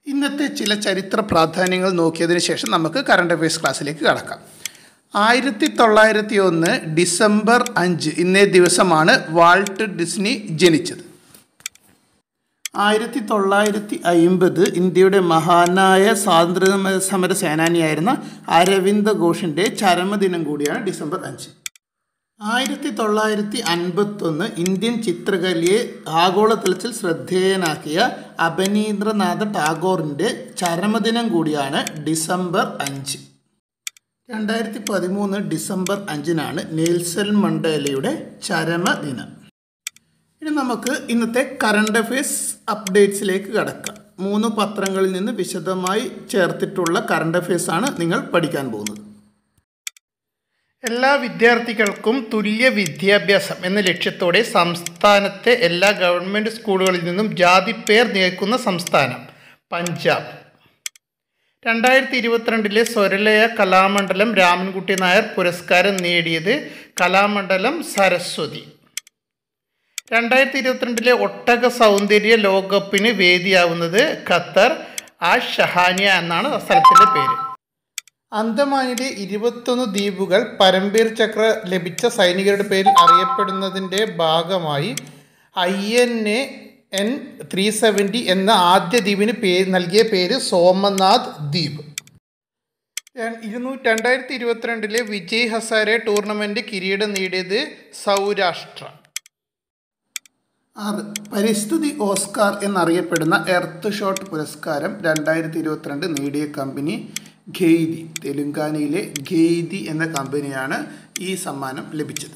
ഇന്നത്തെ ചില ചരിത്ര പ്രാധാന്യങ്ങൾ നോക്കിയതിന് ശേഷം നമുക്ക് കറണ്ട് അഫയേഴ്സ് ക്ലാസ്സിലേക്ക് കടക്കാം ആയിരത്തി തൊള്ളായിരത്തി ഒന്ന് ഡിസംബർ അഞ്ച് ഇന്നേ ദിവസമാണ് വാൾട്ട് ഡിസ്നി ജനിച്ചത് ആയിരത്തി തൊള്ളായിരത്തി അയിമ്പത് ഇന്ത്യയുടെ മഹാനായ സ്വാതന്ത്ര്യ സമര സേനാനിയായിരുന്ന അരവിന്ദ ഘോഷിൻ്റെ ചരമദിനം കൂടിയാണ് ഡിസംബർ അഞ്ച് ആയിരത്തി തൊള്ളായിരത്തി അൻപത്തൊന്ന് ഇന്ത്യൻ ചിത്രകലയെ ആഗോളതലത്തിൽ ശ്രദ്ധേയനാക്കിയ അപനീന്ദ്രനാഥ ടാഗോറിൻ്റെ ചരമദിനം കൂടിയാണ് ഡിസംബർ അഞ്ച് രണ്ടായിരത്തി പതിമൂന്ന് ഡിസംബർ അഞ്ചിനാണ് നെൽസൺ മണ്ടേലയുടെ ചരമദിനം ഇനി നമുക്ക് ഇന്നത്തെ കറണ്ട് അഫയേഴ്സ് അപ്ഡേറ്റ്സിലേക്ക് കടക്കാം മൂന്ന് പത്രങ്ങളിൽ നിന്ന് വിശദമായി ചേർത്തിട്ടുള്ള കറണ്ട് അഫയേഴ്സ് ആണ് നിങ്ങൾ പഠിക്കാൻ പോകുന്നത് എല്ലാ വിദ്യാർത്ഥികൾക്കും തുല്യ വിദ്യാഭ്യാസം എന്ന ലക്ഷ്യത്തോടെ സംസ്ഥാനത്തെ എല്ലാ ഗവൺമെൻറ് സ്കൂളുകളിൽ നിന്നും ജാതിപ്പേർ നീക്കുന്ന സംസ്ഥാനം പഞ്ചാബ് രണ്ടായിരത്തി ഇരുപത്തിരണ്ടിലെ സ്വരലയ കലാമണ്ഡലം രാമൻകുട്ടി നായർ പുരസ്കാരം നേടിയത് കലാമണ്ഡലം സരസ്വതി രണ്ടായിരത്തി ഇരുപത്തിരണ്ടിലെ ഒട്ടക സൗന്ദര്യ ലോകകപ്പിന് വേദിയാവുന്നത് ഖത്തർ ആ ഷഹാനിയ എന്നാണ് സ്ഥലത്തിൻ്റെ പേര് അന്തമാനിലെ ഇരുപത്തൊന്ന് ദ്വീപുകൾ പരംവീർ ചക്ര ലഭിച്ച സൈനികരുടെ പേരിൽ അറിയപ്പെടുന്നതിൻ്റെ ഭാഗമായി I N A N three seventy എന്ന ആദ്യ ദ്വീപിന് പേര് നൽകിയ പേര് സോമനാഥ് ദ്വീപ് ഇരുന്നൂറ്റി രണ്ടായിരത്തി ഇരുപത്തിരണ്ടിലെ വിജയ് ഹസാരെ ടൂർണമെൻറ്റ് കിരീടം നേടിയത് സൗരാഷ്ട്ര ആറ് പരിസ്ഥിതി ഓസ്കാർ എന്നറിയപ്പെടുന്ന എർത്ത് ഷോട്ട് പുരസ്കാരം രണ്ടായിരത്തി ഇരുപത്തിരണ്ട് നേടിയ കമ്പനി ഖെയ്തി തെലുങ്കാനയിലെ ഖെയ്തി എന്ന കമ്പനിയാണ് ഈ സമ്മാനം ലഭിച്ചത്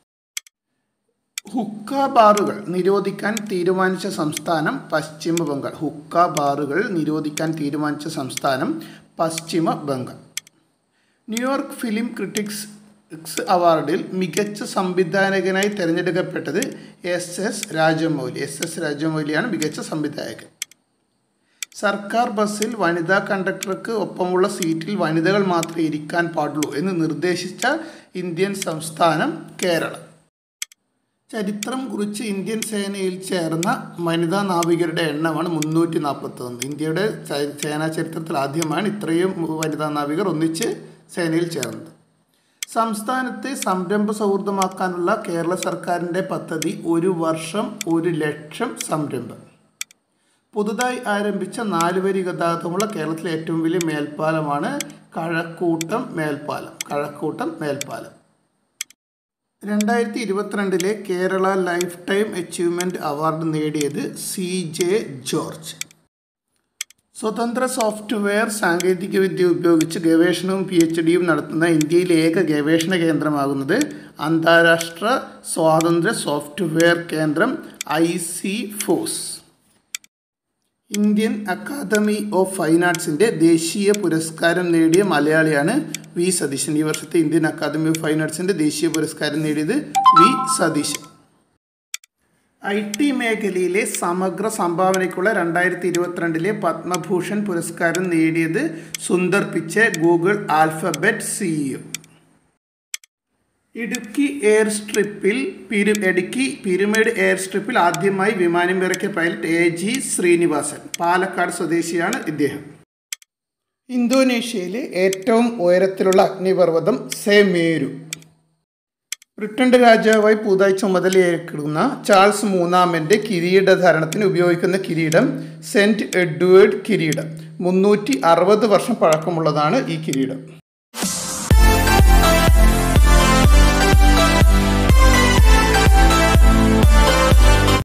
ഹുക്ക ബാറുകൾ നിരോധിക്കാൻ തീരുമാനിച്ച സംസ്ഥാനം പശ്ചിമ ബംഗാൾ ഹുക്ക ബാറുകൾ നിരോധിക്കാൻ തീരുമാനിച്ച സംസ്ഥാനം പശ്ചിമ ബംഗാൾ ന്യൂയോർക്ക് ഫിലിം ക്രിറ്റിക്സ് അവാർഡിൽ മികച്ച സംവിധായകനായി തിരഞ്ഞെടുക്കപ്പെട്ടത് S S Rajamouli S S രാജമൗലിയാണ് മികച്ച സംവിധായകൻ സർക്കാർ ബസ്സിൽ വനിതാ കണ്ടക്ടർക്ക് ഒപ്പമുള്ള സീറ്റിൽ വനിതകൾ മാത്രമേ ഇരിക്കാൻ പാടുള്ളൂ എന്ന് നിർദ്ദേശിച്ച ഇന്ത്യൻ സംസ്ഥാനം കേരളം ചരിത്രം കുറിച്ച് ഇന്ത്യൻ സേനയിൽ ചേർന്ന വനിതാ നാവികരുടെ എണ്ണമാണ് മുന്നൂറ്റി നാൽപ്പത്തൊന്ന് ഇന്ത്യയുടെ സേനാ ചരിത്രത്തിൽ ആദ്യമാണ് ഇത്രയും വനിതാ നാവികർ ഒന്നിച്ച് സേനയിൽ ചേർന്നത് സംസ്ഥാനത്തെ സംരംഭ സൗഹൃദമാക്കാനുള്ള കേരള സർക്കാരിൻ്റെ പദ്ധതി ഒരു വർഷം ഒരു ലക്ഷം സംരംഭം പുതുതായി ആരംഭിച്ച നാലുവരി ഗതാഗതമുള്ള കേരളത്തിലെ ഏറ്റവും വലിയ മേൽപ്പാലമാണ് കഴക്കൂട്ടം മേൽപ്പാലം കഴക്കൂട്ടം മേൽപ്പാലം രണ്ടായിരത്തി ഇരുപത്തിരണ്ടിലെ Kerala life time achievement award നേടിയത് സി ജെ ജോർജ് സ്വതന്ത്ര സോഫ്റ്റ്വെയർ സാങ്കേതികവിദ്യ ഉപയോഗിച്ച് ഗവേഷണവും പി എച്ച് ഡിയും നടത്തുന്ന ഇന്ത്യയിലെ ഏക ഗവേഷണ കേന്ദ്രമാകുന്നത് അന്താരാഷ്ട്ര സ്വാതന്ത്ര്യ സോഫ്റ്റ്വെയർ കേന്ദ്രം I C FOSS Indian academy of fine ആർട്സിൻ്റെ ദേശീയ പുരസ്കാരം നേടിയ മലയാളിയാണ് വി സതീശൻ ഈ വർഷത്തെ ഇന്ത്യൻ അക്കാദമി ഓഫ് ഫൈൻ ആർട്സിൻ്റെ ദേശീയ പുരസ്കാരം നേടിയത് വി സതീശൻ ഐ ടി മേഖലയിലെ സമഗ്ര സംഭാവനയ്ക്കുള്ള രണ്ടായിരത്തി ഇരുപത്തിരണ്ടിലെ പത്മഭൂഷൺ പുരസ്കാരം നേടിയത് Sundar Pichai Google Alphabet CEO Idukki air സ്ട്രിപ്പിൽ പിരു ഇടുക്കി പിരമിഡ് എയർ സ്ട്രിപ്പിൽ ആദ്യമായി വിമാനം ഇറക്കിയ pilot A G Srinivasan Palakkad സ്വദേശിയാണ് ഇദ്ദേഹം ഇന്തോനേഷ്യയിലെ ഏറ്റവും ഉയരത്തിലുള്ള അഗ്നിപർവ്വതം സെമേരു ബ്രിട്ടന്റെ രാജാവായി പുതുതായി ചുമതലയേൽക്കുന്ന ചാൾസ് മൂന്നാമൻ്റെ കിരീടധാരണത്തിന് ഉപയോഗിക്കുന്ന കിരീടം സെൻറ്റ് എഡ്വേർഡ് കിരീടം മുന്നൂറ്റി അറുപത് വർഷം പഴക്കമുള്ളതാണ് ഈ കിരീടം